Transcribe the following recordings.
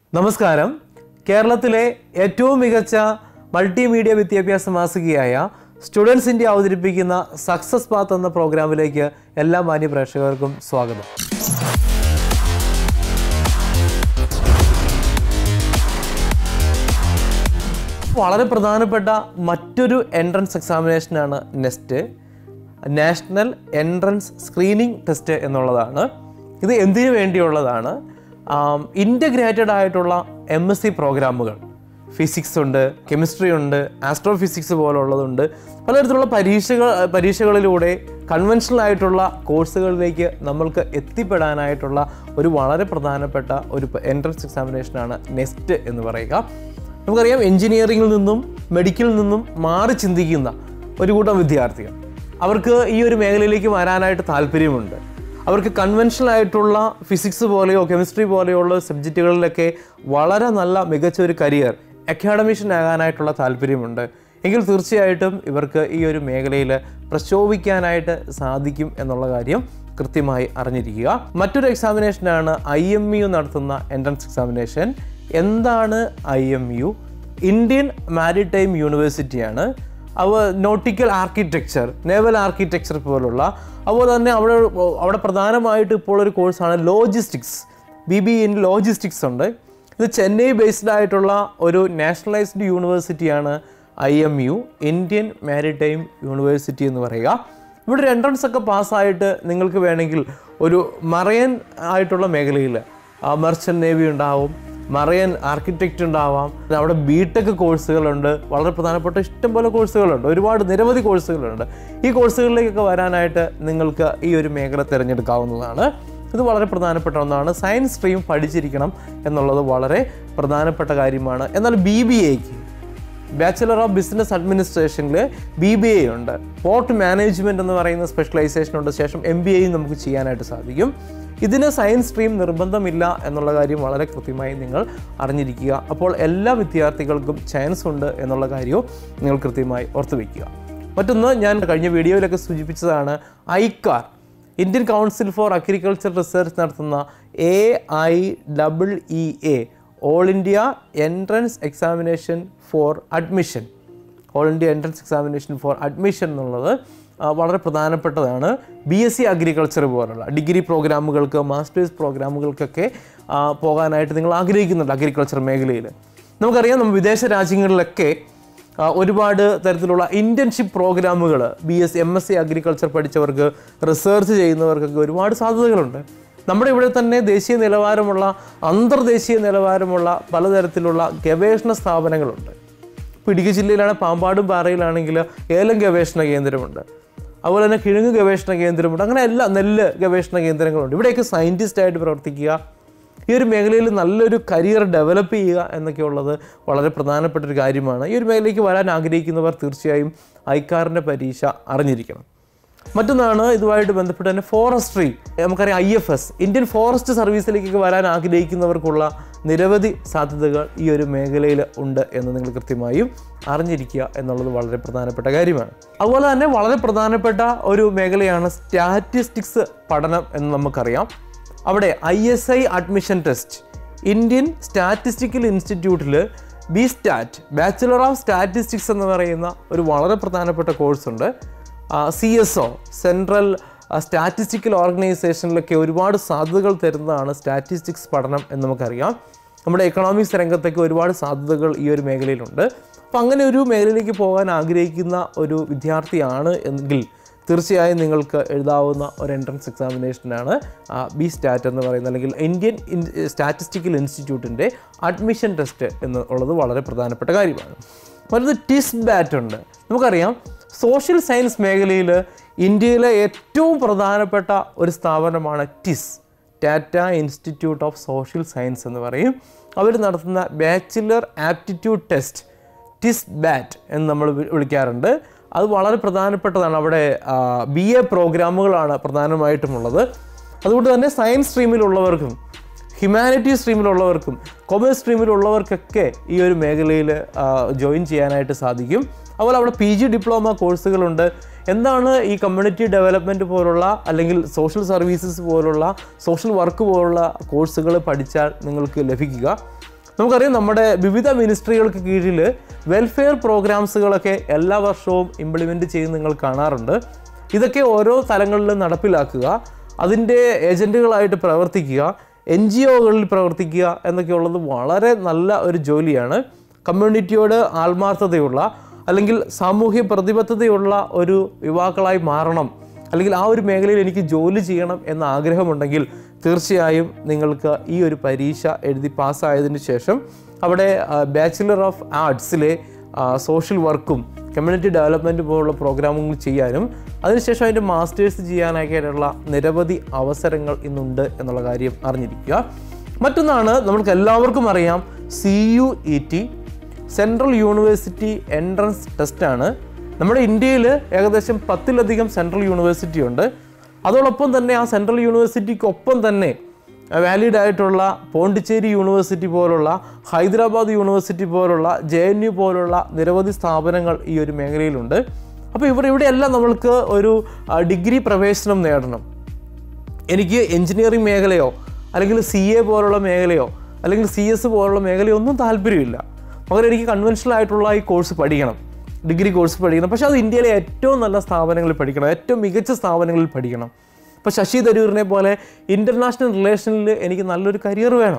നമസ്കാരം കേരളത്തിലെ ഏറ്റവും മികച്ച മൾട്ടിമീഡിയ വിദ്യാഭ്യാസ മാസികയായ സ്റ്റുഡൻസ് ഇന്ത്യ അവതരിപ്പിക്കുന്ന സക്സസ് പാത്ത് എന്ന പ്രോഗ്രാമിലേക്ക് എല്ലാ മാന്യ പ്രേക്ഷകർക്കും സ്വാഗതം വളരെ പ്രധാനപ്പെട്ട മറ്റൊരു എൻട്രൻസ് എക്സാമിനേഷനാണ് NEST national entrance screening test എന്നുള്ളതാണ് ഇത് എന്തിനു വേണ്ടിയുള്ളതാണ് ഇൻ്റഗ്രേറ്റഡ് ആയിട്ടുള്ള എം എസ് സി പ്രോഗ്രാമുകൾ ഫിസിക്സ് ഉണ്ട് കെമിസ്ട്രി ഉണ്ട് ആസ്ട്രോഫിസിക്സ് പോലുള്ളതുണ്ട് പലതരത്തിലുള്ള പരീക്ഷകൾ പരീക്ഷകളിലൂടെ കൺവെൻഷണൽ ആയിട്ടുള്ള കോഴ്സുകളിലേക്ക് നമ്മൾക്ക് എത്തിപ്പെടാനായിട്ടുള്ള ഒരു വളരെ പ്രധാനപ്പെട്ട ഒരു എൻട്രൻസ് എക്സാമിനേഷനാണ് നെസ്റ്റ് എന്ന് പറയുക നമുക്കറിയാം എഞ്ചിനീയറിംഗിൽ നിന്നും മെഡിക്കലിൽ നിന്നും മാറി ചിന്തിക്കുന്ന ഒരു കൂട്ടം വിദ്യാർത്ഥികൾ അവർക്ക് ഈ ഒരു മേഖലയിലേക്ക് വരാനായിട്ട് താല്പര്യമുണ്ട് അവർക്ക് കൺവെൻഷണൽ ആയിട്ടുള്ള ഫിസിക്സ് പോലെയോ കെമിസ്ട്രി പോലെയുള്ള സബ്ജക്റ്റുകളിലൊക്കെ വളരെ നല്ല മികച്ച ഒരു കരിയർ അക്കാഡമിഷ്യൻ ആകാനായിട്ടുള്ള താല്പര്യമുണ്ട് എങ്കിൽ തീർച്ചയായിട്ടും ഇവർക്ക് ഈ ഒരു മേഖലയിൽ പ്രശോഭിക്കാനായിട്ട് സാധിക്കും എന്നുള്ള കാര്യം കൃത്യമായി അറിഞ്ഞിരിക്കുക മറ്റൊരു എക്സാമിനേഷനാണ് ഐ എം യു നടത്തുന്ന എൻട്രൻസ് എക്സാമിനേഷൻ എന്താണ് I M U Indian maritime യൂണിവേഴ്സിറ്റിയാണ് അവ നോട്ടിക്കൽ ആർക്കിടെക്ചർ നേവൽ ആർക്കിടെക്ചർ പോലുള്ള അതുപോലെ തന്നെ അവിടെ അവിടെ പ്രധാനമായിട്ട് ഇപ്പോൾ ഒരു കോഴ്സാണ് logistics B B in logistics ഉണ്ട് ഇത് ചെന്നൈ ബേസ്ഡ് ആയിട്ടുള്ള ഒരു നാഷണലൈസ്ഡ് യൂണിവേഴ്സിറ്റിയാണ് I M U Indian maritime university എന്ന് പറയുക ഇവിടെ ഒരു എൻട്രൻസ് ഒക്കെ പാസ്സായിട്ട് നിങ്ങൾക്ക് വേണമെങ്കിൽ ഒരു മറയൻ ആയിട്ടുള്ള മേഖലയിൽ മെർച്ചൻ്റ് നേവി ഉണ്ടാവും മറയൻ ആർക്കിടെക്റ്റ് ഉണ്ടാവാം അവിടെ ബി ടെക് കോഴ്സുകളുണ്ട് വളരെ പ്രധാനപ്പെട്ട ഇഷ്ടംപോലെ കോഴ്സുകളുണ്ട് ഒരുപാട് നിരവധി കോഴ്സുകളുണ്ട് ഈ കോഴ്സുകളിലേക്കൊക്കെ വരാനായിട്ട് നിങ്ങൾക്ക് ഈ ഒരു മേഖല തിരഞ്ഞെടുക്കാവുന്നതാണ് ഇത് വളരെ പ്രധാനപ്പെട്ട ഒന്നാണ് സയൻസ് സ്ട്രീം പഠിച്ചിരിക്കണം എന്നുള്ളത് വളരെ പ്രധാനപ്പെട്ട കാര്യമാണ് എന്നാൽ ബി ബി എക്ക് ബാച്ചലർ ഓഫ് ബിസിനസ് അഡ്മിനിസ്ട്രേഷനിൽ ബി ബി എ ഉണ്ട് പോർട്ട് മാനേജ്മെൻറ്റ് എന്ന് പറയുന്ന സ്പെഷ്യലൈസേഷൻ ഉണ്ട് ശേഷം എം ബി എയും നമുക്ക് ചെയ്യാനായിട്ട് സാധിക്കും ഇതിന് സയൻസ് സ്ട്രീം നിർബന്ധമില്ല എന്നുള്ള കാര്യം വളരെ കൃത്യമായി നിങ്ങൾ അറിഞ്ഞിരിക്കുക അപ്പോൾ എല്ലാ വിദ്യാർത്ഥികൾക്കും ചാൻസ് ഉണ്ട് എന്നുള്ള കാര്യവും നിങ്ങൾ കൃത്യമായി ഓർത്തു വയ്ക്കുക മറ്റൊന്ന് ഞാൻ കഴിഞ്ഞ വീഡിയോയിലൊക്കെ സൂചിപ്പിച്ചതാണ് ICAR Indian council for agriculture research നടത്തുന്ന A I double E A all India entrance examination for admission all India entrance examination for admission എന്നുള്ളത് ആ, വളരെ പ്രധാനപ്പെട്ടതാണ് ബി എസ് സി അഗ്രികൾച്ചർ പോലുള്ള ഡിഗ്രി പ്രോഗ്രാമുകൾക്ക് മാസ്റ്റേഴ്സ് പ്രോഗ്രാമുകൾക്കൊക്കെ ആ, പോകാനായിട്ട് നിങ്ങൾ ആഗ്രഹിക്കുന്നുണ്ട് അഗ്രികൾച്ചർ മേഖലയിൽ നമുക്കറിയാം നമ്മൾ വിദേശ രാജ്യങ്ങളിലൊക്കെ ആ, ഒരുപാട് തരത്തിലുള്ള ഇൻറ്റേൺഷിപ്പ് പ്രോഗ്രാമുകൾ B S M S C agriculture പഠിച്ചവർക്ക് റിസർച്ച് ചെയ്യുന്നവർക്കൊക്കെ ഒരുപാട് സാധ്യതകളുണ്ട് നമ്മുടെ ഇവിടെ തന്നെ ദേശീയ നിലവാരമുള്ള അന്തർദേശീയ നിലവാരമുള്ള പലതരത്തിലുള്ള ഗവേഷണ സ്ഥാപനങ്ങളുണ്ട് ഇപ്പോൾ ഇടുക്കി ജില്ലയിലാണ് പാമ്പാടും പാറയിലാണെങ്കിൽ ഏലം ഗവേഷണ കേന്ദ്രമുണ്ട് അതുപോലെ തന്നെ കിഴങ്ങ് ഗവേഷണ കേന്ദ്രമുണ്ട് അങ്ങനെ എല്ലാ നെല്ല് ഗവേഷണ കേന്ദ്രങ്ങളുണ്ട് ഇവിടെയൊക്കെ സയൻറ്റിസ്റ്റായിട്ട് പ്രവർത്തിക്കുക ഈ ഒരു മേഖലയിൽ നല്ലൊരു കരിയർ ഡെവലപ്പ് ചെയ്യുക എന്നൊക്കെ ഉള്ളത് വളരെ പ്രധാനപ്പെട്ട ഒരു കാര്യമാണ് ഈ ഒരു മേഖലയിലേക്ക് വരാൻ ആഗ്രഹിക്കുന്നവർ തീർച്ചയായും ഐക്കാറിൻ്റെ പരീക്ഷ അറിഞ്ഞിരിക്കണം മറ്റൊന്നാണ് ഇതുമായിട്ട് ബന്ധപ്പെട്ട് തന്നെ ഫോറസ്ട്രി നമുക്കറിയാം I F S Indian forest സർവീസിലേക്ക് വരാൻ ആഗ്രഹിക്കുന്നവർക്കുള്ള നിരവധി സാധ്യതകൾ ഈ ഒരു മേഖലയിൽ ഉണ്ട് എന്ന് നിങ്ങൾ കൃത്യമായും അറിഞ്ഞിരിക്കുക എന്നുള്ളത് വളരെ പ്രധാനപ്പെട്ട കാര്യമാണ് അതുപോലെ തന്നെ വളരെ പ്രധാനപ്പെട്ട ഒരു മേഖലയാണ് സ്റ്റാറ്റിസ്റ്റിക്സ് പഠനം എന്ന് നമുക്കറിയാം അവിടെ I S I admission test Indian statistical ഇൻസ്റ്റിറ്റ്യൂട്ടിൽ B stat bachelor of statistics എന്ന് പറയുന്ന ഒരു വളരെ പ്രധാനപ്പെട്ട കോഴ്സുണ്ട് C S O central statistical ഓർഗനൈസേഷനിലൊക്കെ ഒരുപാട് സാധ്യതകൾ തരുന്നതാണ് സ്റ്റാറ്റിസ്റ്റിക്സ് പഠനം എന്ന് നമുക്കറിയാം നമ്മുടെ എക്കണോമിക്സ് രംഗത്തൊക്കെ ഒരുപാട് സാധ്യതകൾ ഈ ഒരു മേഖലയിലുണ്ട് അപ്പോൾ അങ്ങനെ ഒരു മേഖലയിലേക്ക് പോകാൻ ആഗ്രഹിക്കുന്ന ഒരു വിദ്യാർത്ഥിയാണ് എങ്കിൽ തീർച്ചയായും നിങ്ങൾക്ക് എഴുതാവുന്ന ഒരു എൻട്രൻസ് എക്സാമിനേഷനാണ് ബി സ്റ്റാറ്റ് എന്ന് പറയുന്നത് അല്ലെങ്കിൽ ഇന്ത്യൻ ഇൻ- സ്റ്റാറ്റിസ്റ്റിക്കൽ ഇൻസ്റ്റിറ്റ്യൂട്ടിൻ്റെ അഡ്മിഷൻ ടെസ്റ്റ് എന്നുള്ളത് വളരെ പ്രധാനപ്പെട്ട കാര്യമാണ് മറ്റൊന്ന് ടിസ് ബാറ്റ് ഉണ്ട് നമുക്കറിയാം സോഷ്യൽ സയൻസ് മേഖലയിൽ ഇന്ത്യയിലെ ഏറ്റവും പ്രധാനപ്പെട്ട ഒരു സ്ഥാപനമാണ് TISS Tata institute of social science എന്ന് പറയും അവർ നടത്തുന്ന bachelor aptitude test TISS BAT എന്ന് നമ്മൾ വി- വിളിക്കാറുണ്ട് അത് വളരെ പ്രധാനപ്പെട്ടതാണ് അവിടെ ബി എ പ്രോഗ്രാമുകളാണ് പ്രധാനമായിട്ടുമുള്ളത് അതുകൊണ്ട് തന്നെ സയൻസ് സ്ട്രീമിലുള്ളവർക്കും ഹ്യൂമാനിറ്റീസ് സ്ട്രീമിലുള്ളവർക്കും കൊമേഴ്സ് സ്ട്രീമിലുള്ളവർക്കൊക്കെ ഈ ഒരു മേഖലയിൽ ജോയിൻ ചെയ്യാനായിട്ട് സാധിക്കും അതുപോലെ അവിടെ പി ജി ഡിപ്ലോമ കോഴ്സുകളുണ്ട് എന്താണ് ഈ കമ്മ്യൂണിറ്റി ഡെവലപ്മെൻറ്റ് പോലുള്ള അല്ലെങ്കിൽ സോഷ്യൽ സർവീസസ് പോലുള്ള സോഷ്യൽ വർക്ക് പോലുള്ള കോഴ്സുകൾ പഠിച്ചാൽ നിങ്ങൾക്ക് ലഭിക്കുക നമുക്കറിയാം നമ്മുടെ വിവിധ മിനിസ്ട്രികൾക്ക് കീഴിൽ വെൽഫെയർ പ്രോഗ്രാംസുകളൊക്കെ എല്ലാ വർഷവും ഇംപ്ലിമെൻറ്റ് ചെയ്യുന്നത് നിങ്ങൾ കാണാറുണ്ട് ഇതൊക്കെ ഓരോ തലങ്ങളിലും നടപ്പിലാക്കുക അതിൻ്റെ ഏജൻറ്റുകളായിട്ട് പ്രവർത്തിക്കുക എൻ ജി ഒകളിൽ പ്രവർത്തിക്കുക എന്നൊക്കെയുള്ളത് വളരെ നല്ല ഒരു ജോലിയാണ് കമ്മ്യൂണിറ്റിയോട് ആത്മാർത്ഥതയുള്ള അല്ലെങ്കിൽ സാമൂഹ്യ പ്രതിബദ്ധതയുള്ള ഒരു യുവാക്കളായി മാറണം അല്ലെങ്കിൽ ആ ഒരു മേഖലയിൽ എനിക്ക് ജോലി ചെയ്യണം എന്ന ആഗ്രഹമുണ്ടെങ്കിൽ തീർച്ചയായും നിങ്ങൾക്ക് ഈ ഒരു പരീക്ഷ എഴുതി പാസ്സായതിനു ശേഷം അവിടെ ബാച്ചിലർ ഓഫ് ആർട്സിലെ സോഷ്യൽ വർക്കും കമ്മ്യൂണിറ്റി ഡെവലപ്മെൻറ്റ് പോലുള്ള പ്രോഗ്രാമുകൾ ചെയ്യാനും അതിനുശേഷം അതിൻ്റെ മാസ്റ്റേഴ്സ് ചെയ്യാനായിട്ടുള്ള നിരവധി അവസരങ്ങൾ ഇന്നുണ്ട് എന്നുള്ള കാര്യം അറിഞ്ഞിരിക്കുക മറ്റൊന്നാണ് നമ്മൾക്ക് എല്ലാവർക്കും അറിയാം C U E T central university entrance ടെസ്റ്റാണ് നമ്മുടെ ഇന്ത്യയിൽ ഏകദേശം പത്തിലധികം സെൻട്രൽ യൂണിവേഴ്സിറ്റി ഉണ്ട് അതോടൊപ്പം തന്നെ ആ സെൻട്രൽ യൂണിവേഴ്സിറ്റിക്കൊപ്പം തന്നെ വാലിഡ് ആയിട്ടുള്ള പോണ്ടിച്ചേരി യൂണിവേഴ്സിറ്റി പോലുള്ള ഹൈദരാബാദ് യൂണിവേഴ്സിറ്റി പോലുള്ള ജെ എൻ യു പോലുള്ള നിരവധി സ്ഥാപനങ്ങൾ ഈ ഒരു മേഖലയിലുണ്ട് അപ്പോൾ ഇവിടെ ഇവിടെയെല്ലാം നമ്മൾക്ക് ഒരു ആ, ഡിഗ്രി പ്രവേശനം നേടണം എനിക്ക് എഞ്ചിനീയറിംഗ് മേഖലയോ അല്ലെങ്കിൽ സി എ പോലുള്ള മേഖലയോ അല്ലെങ്കിൽ സി എസ് പോലുള്ള മേഖലയോ ഒന്നും താല്പര്യമില്ല പകരം എനിക്ക് കൺവെൻഷണൽ ആയിട്ടുള്ള ഈ കോഴ്സ് പഠിക്കണം ഡിഗ്രി കോഴ്സ് പഠിക്കണം പക്ഷേ അത് ഇന്ത്യയിലെ ഏറ്റവും നല്ല സ്ഥാപനങ്ങളിൽ പഠിക്കണം ഏറ്റവും മികച്ച സ്ഥാപനങ്ങളിൽ പഠിക്കണം ഇപ്പോൾ ശശി തരൂരിനെ പോലെ ഇൻ്റർനാഷണൽ റിലേഷനിൽ എനിക്ക് നല്ലൊരു കരിയർ വേണം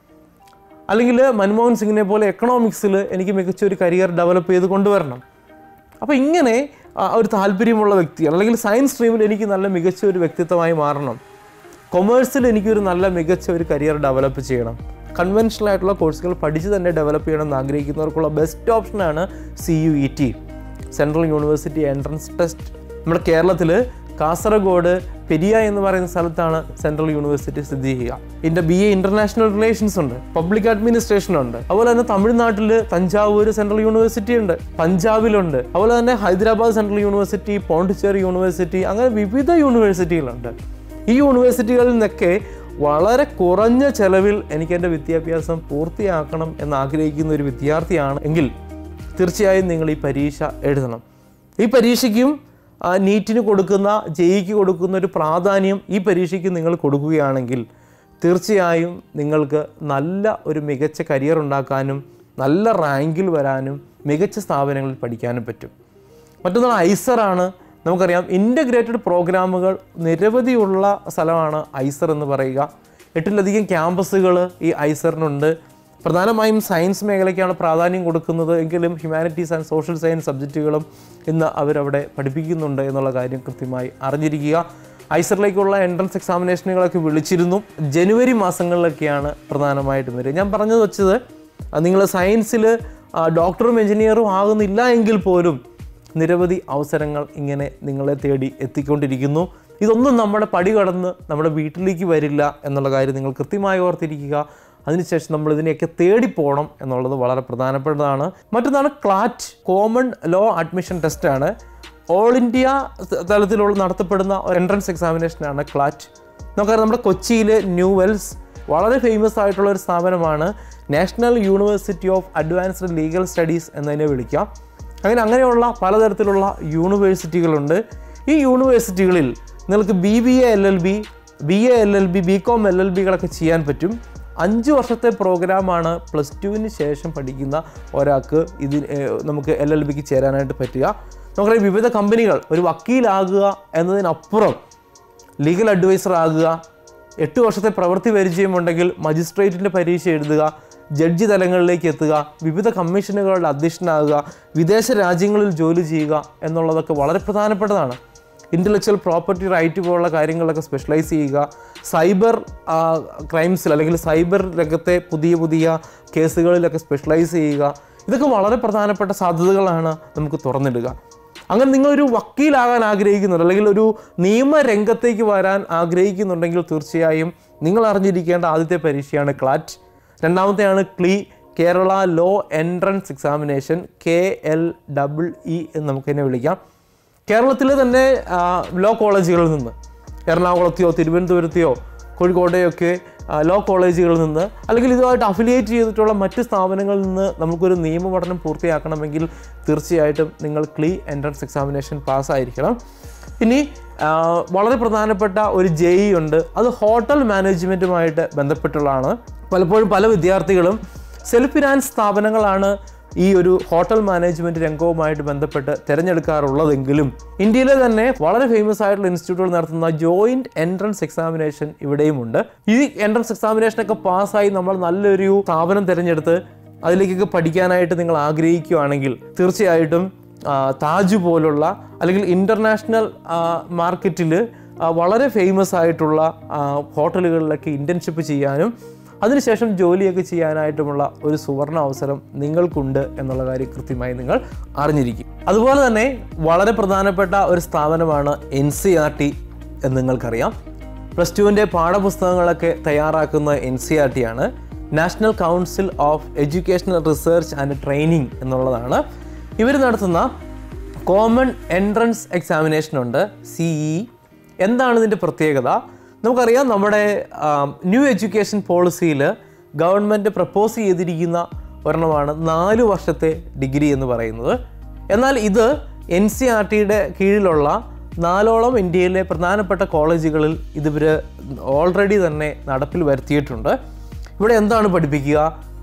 അല്ലെങ്കിൽ മൻമോഹൻ സിംഗിനെ പോലെ എക്കണോമിക്സിൽ എനിക്ക് മികച്ച ഒരു കരിയർ ഡെവലപ്പ് ചെയ്ത് കൊണ്ടുവരണം അപ്പോൾ ഇങ്ങനെ ആ, ഒരു താല്പര്യമുള്ള വ്യക്തിയാണ് അല്ലെങ്കിൽ സയൻസ് സ്ട്രീമിൽ എനിക്ക് നല്ല മികച്ച ഒരു വ്യക്തിത്വമായി മാറണം കൊമേഴ്സിൽ എനിക്കൊരു നല്ല മികച്ച ഒരു കരിയർ ഡെവലപ്പ് ചെയ്യണം കൺവെൻഷണൽ ആയിട്ടുള്ള കോഴ്സുകൾ പഠിച്ച് തന്നെ ഡെവലപ്പ് ചെയ്യണം എന്ന് ആഗ്രഹിക്കുന്നവർക്കുള്ള ബെസ്റ്റ് ഓപ്ഷനാണ് C U E T central university entrance test നമ്മുടെ കേരളത്തിൽ കാസർഗോഡ് പെരിയ എന്ന് പറയുന്ന സ്ഥലത്താണ് സെൻട്രൽ യൂണിവേഴ്സിറ്റി സ്ഥിതി ചെയ്യുക ഇതിൻ്റെ ബി എ ഇന്റർനാഷണൽ റിലേഷൻസ് ഉണ്ട് പബ്ലിക് അഡ്മിനിസ്ട്രേഷൻ ഉണ്ട് അതുപോലെ തന്നെ തമിഴ്നാട്ടിൽ തഞ്ചാവൂർ സെൻട്രൽ യൂണിവേഴ്സിറ്റി ഉണ്ട് പഞ്ചാബിലുണ്ട് അതുപോലെ തന്നെ Hyderabad central university Pondicherry university അങ്ങനെ വിവിധ യൂണിവേഴ്സിറ്റികളുണ്ട് ഈ യൂണിവേഴ്സിറ്റികളിൽ നിന്നൊക്കെ വളരെ കുറഞ്ഞ ചെലവിൽ എനിക്ക് എൻ്റെ വിദ്യാഭ്യാസം പൂർത്തിയാക്കണം എന്ന് ആഗ്രഹിക്കുന്ന ഒരു വിദ്യാർത്ഥിയാണ് എങ്കിൽ തീർച്ചയായും നിങ്ങൾ ഈ പരീക്ഷ എഴുതണം ഈ പരീക്ഷയ്ക്കും ആ, നീറ്റിന് കൊടുക്കുന്ന ജെയ്ക്ക് കൊടുക്കുന്ന ഒരു പ്രാധാന്യം ഈ പരീക്ഷയ്ക്ക് നിങ്ങൾ കൊടുക്കുകയാണെങ്കിൽ തീർച്ചയായും നിങ്ങൾക്ക് നല്ല ഒരു മികച്ച കരിയർ ഉണ്ടാക്കാനും നല്ല റാങ്കിൽ വരാനും മികച്ച സ്ഥാപനങ്ങളിൽ പഠിക്കാനും പറ്റും മറ്റൊന്നാണ് ഐസറാണ് നമുക്കറിയാം ഇൻ്റഗ്രേറ്റഡ് പ്രോഗ്രാമുകൾ നിരവധിയുള്ള സ്ഥലമാണ് ഐസർ എന്ന് പറയുക എട്ടിലധികം ക്യാമ്പസുകൾ ഈ ഐസറിനുണ്ട് പ്രധാനമായും സയൻസ് മേഖലയ്ക്കാണ് പ്രാധാന്യം കൊടുക്കുന്നത് എങ്കിലും ഹ്യൂമാനിറ്റീസ് ആൻഡ് സോഷ്യൽ സയൻസ് സബ്ജക്റ്റുകളും ഇന്ന് അവരവിടെ പഠിപ്പിക്കുന്നുണ്ട് എന്നുള്ള കാര്യം കൃത്യമായി അറിഞ്ഞിരിക്കുക ഐസറിലേക്കുള്ള എൻട്രൻസ് എക്സാമിനേഷനുകളൊക്കെ വിളിച്ചിരുന്നു ജനുവരി മാസങ്ങളിലൊക്കെയാണ് പ്രധാനമായിട്ടും വരിക ഞാൻ പറഞ്ഞത് വെച്ചത് നിങ്ങൾ സയൻസിൽ ഡോക്ടറും എഞ്ചിനീയറും ആകുന്നില്ല എങ്കിൽ പോലും നിരവധി അവസരങ്ങൾ ഇങ്ങനെ നിങ്ങളെ തേടി എത്തിക്കൊണ്ടിരിക്കുന്നു ഇതൊന്നും നമ്മുടെ പടി കടന്ന് നമ്മുടെ വീട്ടിലേക്ക് വരില്ല എന്നുള്ള കാര്യം നിങ്ങൾ കൃത്യമായി ഓർത്തിരിക്കുക അതിനുശേഷം നമ്മൾ ഇതിനെയൊക്കെ തേടിപ്പോകണം എന്നുള്ളത് വളരെ പ്രധാനപ്പെട്ടതാണ് മറ്റൊന്നാണ് ക്ലാറ്റ് കോമൺ ലോ അഡ്മിഷൻ ടെസ്റ്റാണ് ഓൾ ഇന്ത്യ തലത്തിലുള്ള നടത്തപ്പെടുന്ന ഒരു എൻട്രൻസ് എക്സാമിനേഷനാണ് ക്ലാറ്റ് നമുക്കറിയാം നമ്മുടെ കൊച്ചിയിലെ ന്യൂ വെൽസ് വളരെ ഫേമസ് ആയിട്ടുള്ള ഒരു സ്ഥാപനമാണ് national university of advanced legal studies എന്നതിനെ വിളിക്കാം അങ്ങനെ അങ്ങനെയുള്ള പലതരത്തിലുള്ള യൂണിവേഴ്സിറ്റികളുണ്ട് ഈ യൂണിവേഴ്സിറ്റികളിൽ നിങ്ങൾക്ക് B B A L L B B A L L B B com L L ബികളൊക്കെ ചെയ്യാൻ പറ്റും അഞ്ച് വർഷത്തെ പ്രോഗ്രാമാണ് പ്ലസ് ടുവിന് ശേഷം പഠിക്കുന്ന ഒരാൾക്ക് ഇതിന് ഏഹ്, നമുക്ക് എൽ എൽ ബിക്ക് ചേരാനായിട്ട് പറ്റുക നമുക്കറിയാം വിവിധ കമ്പനികൾ ഒരു വക്കീലാകുക എന്നതിനപ്പുറം ലീഗൽ അഡ്വൈസർ ആകുക എട്ട് വർഷത്തെ പ്രവൃത്തി പരിചയമുണ്ടെങ്കിൽ മജിസ്ട്രേറ്റിൻ്റെ പരീക്ഷ എഴുതുക ജഡ്ജി തലങ്ങളിലേക്ക് എത്തുക വിവിധ കമ്മീഷനുകളുടെ അധ്യക്ഷനാകുക വിദേശ രാജ്യങ്ങളിൽ ജോലി ചെയ്യുക എന്നുള്ളതൊക്കെ വളരെ പ്രധാനപ്പെട്ടതാണ് ഇൻ്റലക്ച്വൽ പ്രോപ്പർട്ടി റൈറ്റ് പോലുള്ള കാര്യങ്ങളിലൊക്കെ സ്പെഷ്യലൈസ് ചെയ്യുക സൈബർ ക്രൈംസിൽ അല്ലെങ്കിൽ സൈബർ രംഗത്തെ പുതിയ പുതിയ കേസുകളിലൊക്കെ സ്പെഷ്യലൈസ് ചെയ്യുക ഇതൊക്കെ വളരെ പ്രധാനപ്പെട്ട സാധ്യതകളാണ് നമുക്ക് തുറന്നിടുക അങ്ങനെ നിങ്ങളൊരു വക്കീലാകാൻ ആഗ്രഹിക്കുന്നുണ്ട് അല്ലെങ്കിൽ ഒരു നിയമരംഗത്തേക്ക് വരാൻ ആഗ്രഹിക്കുന്നുണ്ടെങ്കിൽ തീർച്ചയായും നിങ്ങൾ അറിഞ്ഞിരിക്കേണ്ട ആദ്യത്തെ പരീക്ഷയാണ് ക്ലാറ്റ് രണ്ടാമത്തെയാണ് KLEE Kerala law entrance examination K L double E എന്ന് നമുക്കതിനെ വിളിക്കാം കേരളത്തിലെ തന്നെ ആ, ലോ കോളേജുകളിൽ നിന്ന് എറണാകുളത്തെയോ തിരുവനന്തപുരത്തെയോ കോഴിക്കോട്ടെയൊക്കെ ആ, ലോ കോളേജുകളിൽ നിന്ന് അല്ലെങ്കിൽ ഇതുമായിട്ട് അഫിലിയേറ്റ് ചെയ്തിട്ടുള്ള മറ്റ് സ്ഥാപനങ്ങളിൽ നിന്ന് നമുക്കൊരു നിയമ പഠനം പൂർത്തിയാക്കണമെങ്കിൽ തീർച്ചയായിട്ടും നിങ്ങൾ ക്ലീ എൻട്രൻസ് എക്സാമിനേഷൻ പാസ്സായിരിക്കണം ഇനി ആ, വളരെ പ്രധാനപ്പെട്ട ഒരു ജെ ഉണ്ട് അത് ഹോട്ടൽ മാനേജ്മെൻറ്റുമായിട്ട് ബന്ധപ്പെട്ടുള്ളതാണ് പലപ്പോഴും പല വിദ്യാർത്ഥികളും സെൽഫ് ഫിനാൻസ് സ്ഥാപനങ്ങളാണ് ഈ ഒരു ഹോട്ടൽ മാനേജ്മെന്റ് രംഗവുമായിട്ട് ബന്ധപ്പെട്ട് തിരഞ്ഞെടുക്കാറുള്ളതെങ്കിലും ഇന്ത്യയിലെ തന്നെ വളരെ ഫേമസ് ആയിട്ടുള്ള ഇൻസ്റ്റിറ്റ്യൂട്ടുകൾ നടത്തുന്ന ജോയിന്റ് എൻട്രൻസ് എക്സാമിനേഷൻ ഇവിടെയുമുണ്ട് ഈ എൻട്രൻസ് എക്സാമിനേഷനൊക്കെ പാസ്സായി നമ്മൾ നല്ലൊരു സ്ഥാപനം തിരഞ്ഞെടുത്ത് അതിലേക്കൊക്കെ പഠിക്കാനായിട്ട് നിങ്ങൾ ആഗ്രഹിക്കുകയാണെങ്കിൽ തീർച്ചയായിട്ടും ആ, താജ് പോലുള്ള അല്ലെങ്കിൽ ഇൻ്റർനാഷണൽ മാർക്കറ്റിൽ വളരെ ഫേമസ് ആയിട്ടുള്ള ആ, ഹോട്ടലുകളിലൊക്കെ ഇൻറ്റേൺഷിപ്പ് ചെയ്യാനും അതിനുശേഷം ജോലിയൊക്കെ ചെയ്യാനായിട്ടുമുള്ള ഒരു സുവർണ അവസരം നിങ്ങൾക്കുണ്ട് എന്നുള്ള കാര്യം കൃത്യമായി നിങ്ങൾ അറിഞ്ഞിരിക്കും അതുപോലെ തന്നെ വളരെ പ്രധാനപ്പെട്ട ഒരു സ്ഥാപനമാണ് എൻ സി ആർ ടി എന്ന് നിങ്ങൾക്കറിയാം പ്ലസ് ടുവിൻ്റെ പാഠപുസ്തകങ്ങളൊക്കെ തയ്യാറാക്കുന്ന N C E R T national council of educational research and training എന്നുള്ളതാണ് ഇവർ നടത്തുന്ന കോമൺ എൻട്രൻസ് എക്സാമിനേഷൻ ഉണ്ട് സി ഇ എന്താണ് ഇതിൻ്റെ പ്രത്യേകത നമുക്കറിയാം നമ്മുടെ ന്യൂ എഡ്യൂക്കേഷൻ പോളിസിയിൽ ഗവൺമെൻറ് പ്രപ്പോസ് ചെയ്തിരിക്കുന്ന ഒരെണ്ണമാണ് നാല് വർഷത്തെ ഡിഗ്രി എന്ന് പറയുന്നത് എന്നാൽ ഇത് എൻ സി ആർ ടിയുടെ കീഴിലുള്ള നാലോളം ഇന്ത്യയിലെ പ്രധാനപ്പെട്ട കോളേജുകളിൽ ഇതിവർ ഓൾറെഡി തന്നെ നടപ്പിൽ വരുത്തിയിട്ടുണ്ട് ഇവിടെ എന്താണ് പഠിപ്പിക്കുക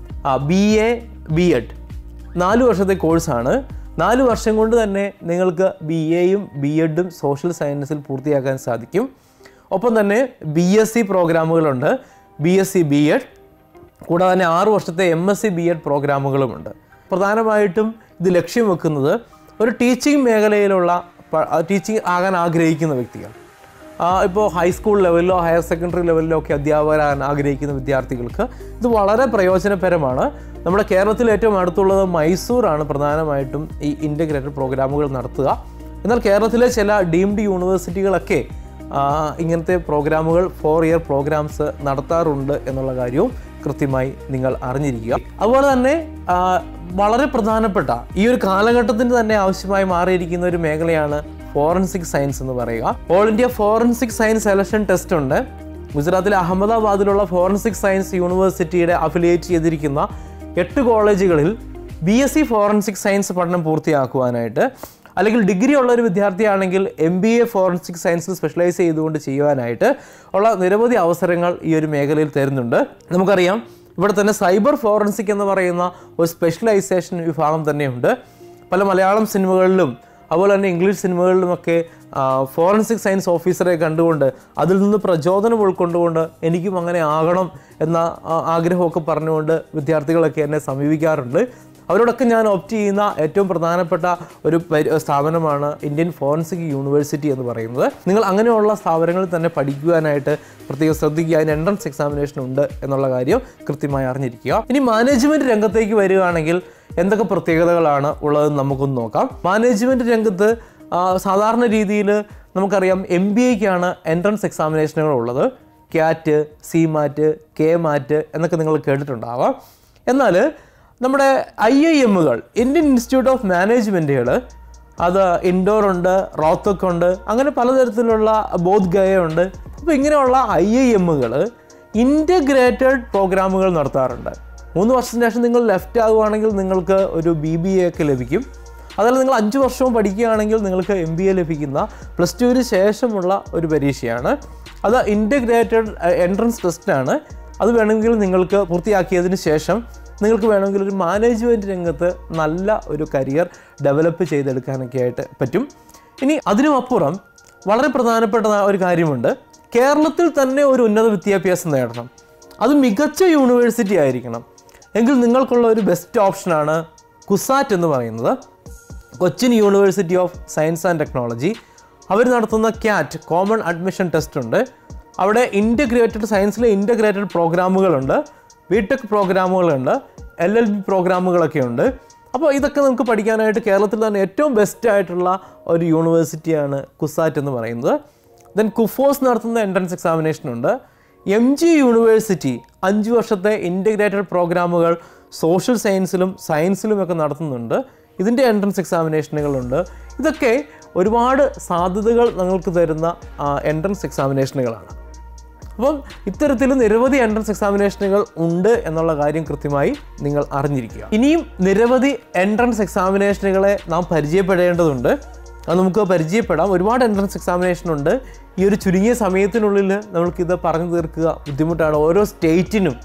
ബി എ ബി എഡ് നാല് വർഷത്തെ കോഴ്സാണ് നാല് വർഷം കൊണ്ട് തന്നെ നിങ്ങൾക്ക് ബി എയും ബി എഡും സോഷ്യൽ സയൻസിൽ പൂർത്തിയാക്കാൻ സാധിക്കും ഒപ്പം തന്നെ ബി എസ് സി പ്രോഗ്രാമുകളുണ്ട് B S C B ed കൂടാതെ തന്നെ ആറ് വർഷത്തെ M S C B ed പ്രോഗ്രാമുകളുമുണ്ട് പ്രധാനമായിട്ടും ഇത് ലക്ഷ്യം വെക്കുന്നത് ഒരു ടീച്ചിങ് മേഖലയിലുള്ള ടീച്ചിങ് ആകാൻ ആഗ്രഹിക്കുന്ന വ്യക്തികൾ ഇപ്പോൾ ഹൈസ്കൂൾ ലെവലിലോ ഹയർ സെക്കൻഡറി ലെവലിലോ ഒക്കെ അധ്യാപകരാകാൻ ആഗ്രഹിക്കുന്ന വിദ്യാർത്ഥികൾക്ക് ഇത് വളരെ പ്രയോജനപരമാണ് നമ്മുടെ കേരളത്തിൽ ഏറ്റവും അടുത്തുള്ളത് മൈസൂറാണ് പ്രധാനമായിട്ടും ഈ ഇൻ്റഗ്രേറ്റഡ് പ്രോഗ്രാമുകൾ നടത്തുക എന്നാൽ കേരളത്തിലെ ചില ഡീംഡ് യൂണിവേഴ്സിറ്റികളൊക്കെ ആ, ഇങ്ങനത്തെ പ്രോഗ്രാമുകൾ ഫോർ ഇയർ പ്രോഗ്രാംസ് നടത്താറുണ്ട് എന്നുള്ള കാര്യവും കൃത്യമായി നിങ്ങൾ അറിഞ്ഞിരിക്കുക അതുപോലെ തന്നെ ആ, വളരെ പ്രധാനപ്പെട്ട ഈ ഒരു കാലഘട്ടത്തിന് തന്നെ ആവശ്യമായി മാറിയിരിക്കുന്ന ഒരു മേഖലയാണ് ഫോറൻസിക് സയൻസ് എന്ന് പറയുക all India forensic science selection test ഉണ്ട് ഗുജറാത്തിലെ അഹമ്മദാബാദിലുള്ള ഫോറൻസിക് സയൻസ് യൂണിവേഴ്സിറ്റിയുടെ അഫിലിയേറ്റ് ചെയ്തിരിക്കുന്ന എട്ട് കോളേജുകളിൽ B S C forensic science പഠനം പൂർത്തിയാക്കുവാനായിട്ട് അല്ലെങ്കിൽ ഡിഗ്രി ഉള്ള ഒരു വിദ്യാർത്ഥിയാണെങ്കിൽ എം ബി എ ഫോറൻസിക് സയൻസിൽ സ്പെഷ്യലൈസ് ചെയ്തുകൊണ്ട് ചെയ്യുവാനായിട്ട് ഉള്ള നിരവധി അവസരങ്ങൾ ഈ ഒരു മേഖലയിൽ തരുന്നുണ്ട് നമുക്കറിയാം ഇവിടെ തന്നെ സൈബർ ഫോറൻസിക് എന്ന് പറയുന്ന ഒരു സ്പെഷ്യലൈസേഷൻ വിഭാഗം തന്നെയുണ്ട് പല മലയാളം സിനിമകളിലും അതുപോലെ തന്നെ ഇംഗ്ലീഷ് സിനിമകളിലുമൊക്കെ ഫോറൻസിക് സയൻസ് ഓഫീസറെ കണ്ടുകൊണ്ട് അതിൽ നിന്ന് പ്രചോദനം ഉൾക്കൊണ്ടുകൊണ്ട് എനിക്കും അങ്ങനെ ആകണം എന്ന ആ, ആഗ്രഹമൊക്കെ പറഞ്ഞുകൊണ്ട് വിദ്യാർത്ഥികളൊക്കെ എന്നെ സമീപിക്കാറുണ്ട് അവരോടൊക്കെ ഞാൻ ഓപ്റ്റ് ചെയ്യുന്ന ഏറ്റവും പ്രധാനപ്പെട്ട ഒരു പരി- സ്ഥാപനമാണ് ഇന്ത്യൻ ഫോറൻസിക് യൂണിവേഴ്സിറ്റി എന്ന് പറയുന്നത് നിങ്ങൾ അങ്ങനെയുള്ള സ്ഥാപനങ്ങളിൽ തന്നെ പഠിക്കുവാനായിട്ട് പ്രത്യേകം ശ്രദ്ധിക്കുക അതിന് എൻട്രൻസ് എക്സാമിനേഷൻ ഉണ്ട് എന്നുള്ള കാര്യം കൃത്യമായി അറിഞ്ഞിരിക്കുക ഇനി മാനേജ്മെന്റ് രംഗത്തേക്ക് വരികയാണെങ്കിൽ എന്തൊക്കെ പ്രത്യേകതകളാണ് ഉള്ളതെന്ന് നമുക്കൊന്ന് നോക്കാം മാനേജ്മെന്റ് രംഗത്ത് ആ, സാധാരണ രീതിയിൽ നമുക്കറിയാം എം ബി എക്കാണ് എൻട്രൻസ് എക്സാമിനേഷനുകൾ ഉള്ളത് CAT C MAT K MAT എന്നൊക്കെ നിങ്ങൾ കേട്ടിട്ടുണ്ടാവാം എന്നാൽ നമ്മുടെ ഐ ഐ എമ്മുകൾ ഇന്ത്യൻ ഇൻസ്റ്റിറ്റ്യൂട്ട് ഓഫ് മാനേജ്മെൻറ്റുകൾ അത് ഇൻഡോർ ഉണ്ട് റോത്തക്ക് ഉണ്ട് അങ്ങനെ പലതരത്തിലുള്ള ബോധ് ഗയ ഉണ്ട് അപ്പോൾ ഇങ്ങനെയുള്ള ഐ ഐ എമ്മുകൾ ഇൻറ്റഗ്രേറ്റഡ് പ്രോഗ്രാമുകൾ നടത്താറുണ്ട് മൂന്ന് വർഷത്തിന് ശേഷം നിങ്ങൾ ലെഫ്റ്റ് ആകുവാണെങ്കിൽ നിങ്ങൾക്ക് ഒരു ബി ബി എ ഒക്കെ ലഭിക്കും അതല്ല നിങ്ങൾ അഞ്ച് വർഷവും പഠിക്കുകയാണെങ്കിൽ നിങ്ങൾക്ക് എം ബി എ ലഭിക്കുന്ന പ്ലസ് ടുവിന് ശേഷമുള്ള ഒരു പരീക്ഷയാണ് അത് ഇൻറ്റഗ്രേറ്റഡ് എൻട്രൻസ് ടെസ്റ്റാണ് അത് വേണമെങ്കിൽ നിങ്ങൾക്ക് പൂർത്തിയാക്കിയതിന് ശേഷം നിങ്ങൾക്ക് വേണമെങ്കിൽ ഒരു മാനേജ്മെൻറ്റ് രംഗത്ത് നല്ല ഒരു കരിയർ ഡെവലപ്പ് ചെയ്തെടുക്കാനൊക്കെ ആയിട്ട് പറ്റും ഇനി അതിനുമപ്പുറം വളരെ പ്രധാനപ്പെട്ട ഒരു കാര്യമുണ്ട് കേരളത്തിൽ തന്നെ ഒരു ഉന്നത വിദ്യാഭ്യാസം നേടണം അത് മികച്ച യൂണിവേഴ്സിറ്റി ആയിരിക്കണം എങ്കിൽ നിങ്ങൾക്കുള്ള ഒരു ബെസ്റ്റ് ഓപ്ഷനാണ് കുസാറ്റ് എന്ന് പറയുന്നത് Cochin university of science and technology അവർ നടത്തുന്ന ക്യാറ്റ് കോമൺ അഡ്മിഷൻ ടെസ്റ്റ് ഉണ്ട് അവിടെ ഇൻറ്റഗ്രേറ്റഡ് സയൻസിലെ ഇൻറ്റഗ്രേറ്റഡ് പ്രോഗ്രാമുകളുണ്ട് ബി ടെക് പ്രോഗ്രാമുകളുണ്ട് എൽ എൽ ബി പ്രോഗ്രാമുകളൊക്കെ ഉണ്ട് അപ്പോൾ ഇതൊക്കെ നമുക്ക് പഠിക്കാനായിട്ട് കേരളത്തിൽ തന്നെ ഏറ്റവും ബെസ്റ്റ് ആയിട്ടുള്ള ഒരു യൂണിവേഴ്സിറ്റിയാണ് കുസാറ്റ് എന്ന് പറയുന്നത് ദെൻ കുഫോസ് നടത്തുന്ന എൻട്രൻസ് എക്സാമിനേഷൻ ഉണ്ട് എം ജി യൂണിവേഴ്സിറ്റി അഞ്ച് വർഷത്തെ ഇൻറ്റഗ്രേറ്റഡ് പ്രോഗ്രാമുകൾ സോഷ്യൽ സയൻസിലും സയൻസിലും ഒക്കെ നടത്തുന്നുണ്ട് ഇതിൻ്റെ എൻട്രൻസ് എക്സാമിനേഷനുകളുണ്ട് ഇതൊക്കെ ഒരുപാട് സാധ്യതകൾ നിങ്ങൾക്ക് തരുന്ന എൻട്രൻസ് എക്സാമിനേഷനുകളാണ് അപ്പം ഇത്തരത്തിൽ നിരവധി എൻട്രൻസ് എക്സാമിനേഷനുകൾ ഉണ്ട് എന്നുള്ള കാര്യം കൃത്യമായി നിങ്ങൾ അറിഞ്ഞിരിക്കുക ഇനിയും നിരവധി എൻട്രൻസ് എക്സാമിനേഷനുകളെ നാം പരിചയപ്പെടേണ്ടതുണ്ട് അത് നമുക്ക് പരിചയപ്പെടാം ഒരുപാട് എൻട്രൻസ് എക്സാമിനേഷൻ ഉണ്ട് ഈ ഒരു ചുരുങ്ങിയ സമയത്തിനുള്ളിൽ നമ്മൾക്കിത് പറഞ്ഞു തീർക്കുക ബുദ്ധിമുട്ടാണ് ഓരോ സ്റ്റേറ്റിനും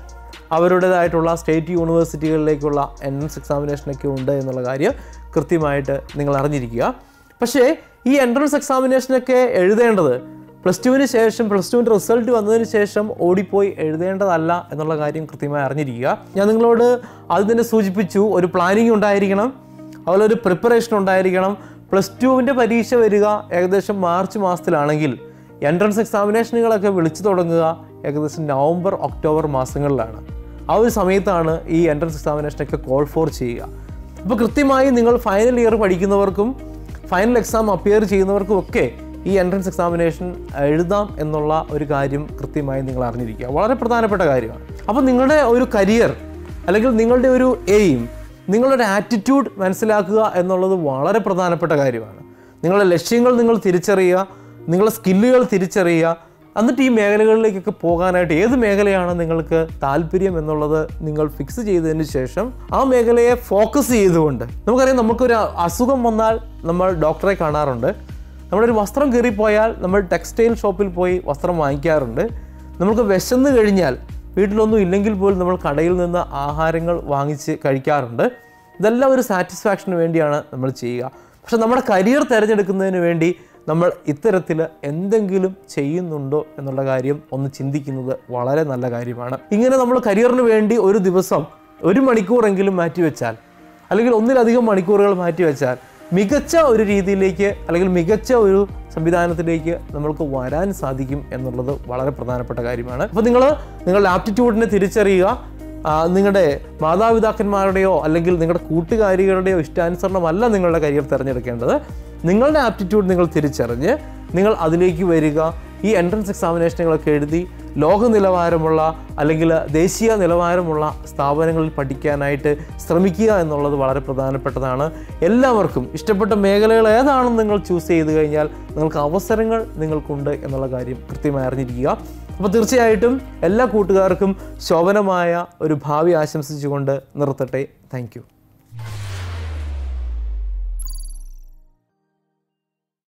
അവരുടേതായിട്ടുള്ള സ്റ്റേറ്റ് യൂണിവേഴ്സിറ്റികളിലേക്കുള്ള എൻട്രൻസ് എക്സാമിനേഷനൊക്കെ ഉണ്ട് എന്നുള്ള കാര്യം കൃത്യമായിട്ട് നിങ്ങൾ അറിഞ്ഞിരിക്കുക പക്ഷേ ഈ എൻട്രൻസ് എക്സാമിനേഷനൊക്കെ എഴുതേണ്ടത് പ്ലസ് ടുവിന് ശേഷം പ്ലസ് ടുവിൻ്റെ റിസൾട്ട് വന്നതിന് ശേഷം ഓടിപ്പോയി എഴുതേണ്ടതല്ല എന്നുള്ള കാര്യം കൃത്യമായി അറിഞ്ഞിരിക്കുക ഞാൻ നിങ്ങളോട് അത് തന്നെ സൂചിപ്പിച്ചു ഒരു പ്ലാനിങ് ഉണ്ടായിരിക്കണം അതുപോലെ ഒരു പ്രിപ്പറേഷൻ ഉണ്ടായിരിക്കണം പ്ലസ് ടുവിൻ്റെ പരീക്ഷ വരിക ഏകദേശം മാർച്ച് മാസത്തിലാണെങ്കിൽ എൻട്രൻസ് എക്സാമിനേഷനുകളൊക്കെ വിളിച്ചു തുടങ്ങുക ഏകദേശം നവംബർ ഒക്ടോബർ മാസങ്ങളിലാണ് ആ ഒരു സമയത്താണ് ഈ എൻട്രൻസ് എക്സാമിനേഷനൊക്കെ കോൾ ഫോർ ചെയ്യുക അപ്പോൾ കൃത്യമായി നിങ്ങൾ ഫൈനൽ ഇയർ പഠിക്കുന്നവർക്കും ഫൈനൽ എക്സാം അപ്പിയർ ചെയ്യുന്നവർക്കും ഒക്കെ ഈ എൻട്രൻസ് എക്സാമിനേഷൻ എഴുതാം എന്നുള്ള ഒരു കാര്യം കൃത്യമായി നിങ്ങൾ അറിഞ്ഞിരിക്കുക വളരെ പ്രധാനപ്പെട്ട കാര്യമാണ് അപ്പോൾ നിങ്ങളുടെ ഒരു കരിയർ അല്ലെങ്കിൽ നിങ്ങളുടെ ഒരു എയിം നിങ്ങളുടെ ആറ്റിറ്റ്യൂഡ് മനസ്സിലാക്കുക എന്നുള്ളത് വളരെ പ്രധാനപ്പെട്ട കാര്യമാണ് നിങ്ങളുടെ ലക്ഷ്യങ്ങൾ നിങ്ങൾ തിരിച്ചറിയുക നിങ്ങളുടെ സ്കില്ലുകൾ തിരിച്ചറിയുക എന്നിട്ട് ഈ മേഖലകളിലേക്കൊക്കെ പോകാനായിട്ട് ഏത് മേഖലയാണ് നിങ്ങൾക്ക് താല്പര്യം എന്നുള്ളത് നിങ്ങൾ ഫിക്സ് ചെയ്തതിന് ശേഷം ആ മേഖലയെ ഫോക്കസ് ചെയ്തുകൊണ്ട് നമുക്കറിയാം നമുക്കൊരു അസുഖം വന്നാൽ നമ്മൾ ഡോക്ടറെ കാണാറുണ്ട് നമ്മളൊരു വസ്ത്രം കീറിപ്പോയാൽ നമ്മൾ ടെക്സ്റ്റൈൽ ഷോപ്പിൽ പോയി വസ്ത്രം വാങ്ങിക്കാറുണ്ട് നമുക്ക് വിശന്ന് കഴിഞ്ഞാൽ വീട്ടിലൊന്നും ഇല്ലെങ്കിൽ പോലും നമ്മൾ കടയിൽ നിന്ന് ആഹാരങ്ങൾ വാങ്ങിച്ച് കഴിക്കാറുണ്ട് ഇതെല്ലാം ഒരു സാറ്റിസ്ഫാക്ഷന് വേണ്ടിയാണ് നമ്മൾ ചെയ്യുക പക്ഷെ നമ്മുടെ കരിയർ തിരഞ്ഞെടുക്കുന്നതിന് വേണ്ടി നമ്മൾ ഇത്തരത്തിൽ എന്തെങ്കിലും ചെയ്യുന്നുണ്ടോ എന്നുള്ള കാര്യം ഒന്ന് ചിന്തിക്കുന്നത് വളരെ നല്ല കാര്യമാണ് ഇങ്ങനെ നമ്മൾ കരിയറിന് വേണ്ടി ഒരു ദിവസം ഒരു മണിക്കൂറെങ്കിലും മാറ്റിവെച്ചാൽ അല്ലെങ്കിൽ ഒന്നിലധികം മണിക്കൂറുകൾ മാറ്റിവെച്ചാൽ മികച്ച ഒരു രീതിയിലേക്ക് അല്ലെങ്കിൽ മികച്ച ഒരു സംവിധാനത്തിലേക്ക് നമ്മൾക്ക് വരാൻ സാധിക്കും എന്നുള്ളത് വളരെ പ്രധാനപ്പെട്ട കാര്യമാണ് അപ്പോൾ നിങ്ങൾ നിങ്ങളുടെ ആപ്റ്റിറ്റ്യൂഡിനെ തിരിച്ചറിയുക ആ, നിങ്ങളുടെ മാതാപിതാക്കന്മാരുടെയോ അല്ലെങ്കിൽ നിങ്ങളുടെ കൂട്ടുകാരികളുടെയോ ഇഷ്ടാനുസരണമല്ല നിങ്ങളുടെ കരിയർ തിരഞ്ഞെടുക്കേണ്ടത് നിങ്ങളുടെ ആപ്റ്റിറ്റ്യൂഡ് നിങ്ങൾ തിരിച്ചറിഞ്ഞ് നിങ്ങൾ അതിലേക്ക് വരിക ഈ എൻട്രൻസ് എക്സാമിനേഷനുകളൊക്കെ എഴുതി ലോക നിലവാരമുള്ള അല്ലെങ്കിൽ ദേശീയ നിലവാരമുള്ള സ്ഥാപനങ്ങളിൽ പഠിക്കാനായിട്ട് ശ്രമിക്കുക എന്നുള്ളത് വളരെ പ്രധാനപ്പെട്ടതാണ് എല്ലാവർക്കും ഇഷ്ടപ്പെട്ട മേഖലകൾ ഏതാണെന്ന് നിങ്ങൾ ചൂസ് ചെയ്ത് കഴിഞ്ഞാൽ നിങ്ങൾക്ക് അവസരങ്ങൾ നിങ്ങൾക്കുണ്ട് എന്നുള്ള കാര്യം കൃത്യമായി അറിഞ്ഞിരിക്കുക അപ്പോൾ തീർച്ചയായിട്ടും എല്ലാ കൂട്ടുകാർക്കും ശോഭനമായ ഒരു ഭാവി ആശംസിച്ചുകൊണ്ട് നിർത്തട്ടെ താങ്ക്